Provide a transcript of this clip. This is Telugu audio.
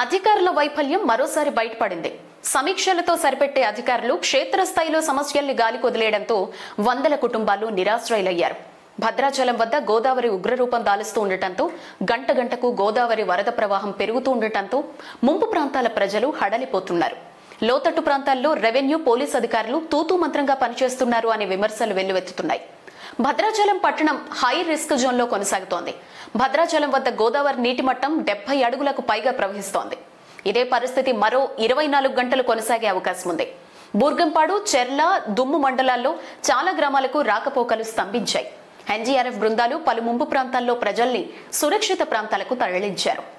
అధికారుల వైఫల్యం మరోసారి బయటపడింది సమీక్షలతో సరిపెట్టే అధికారులు క్షేత్రస్థాయిలో సమస్యల్ని గాలి కొదిలేయడంతో వందల కుటుంబాలు నిరాశ్రయులయ్యారు భద్రాచలం వద్ద గోదావరి ఉగ్రరూపం దాలుస్తూ ఉండటంతో గంట గంటకు గోదావరి వరద ప్రవాహం పెరుగుతూ ఉండటంతో ముంపు ప్రాంతాల ప్రజలు హడలిపోతున్నారు లోతట్టు ప్రాంతాల్లో రెవెన్యూ పోలీస్ అధికారులు తూతూ మంత్రంగా పనిచేస్తున్నారు అనే విమర్శలు వెల్లువెత్తుతున్నాయి భద్రాచలం పట్టణం హై రిస్క్ జోన్లో కొనసాగుతోంది భద్రాచలం వద్ద గోదావరి నీటి మట్టం డెబ్బై అడుగులకు పైగా ప్రవహిస్తోంది ఇదే పరిస్థితి మరో ఇరవై నాలుగు గంటలు కొనసాగే అవకాశం ఉంది బూర్గంపాడు చెర్ల దుమ్ము మండలాల్లో చాలా గ్రామాలకు రాకపోకలు స్తంభించాయి ఎన్డీఆర్ఎఫ్ బృందాలు పలు ముంపు ప్రాంతాల్లో ప్రజల్ని సురక్షిత ప్రాంతాలకు తరలించారు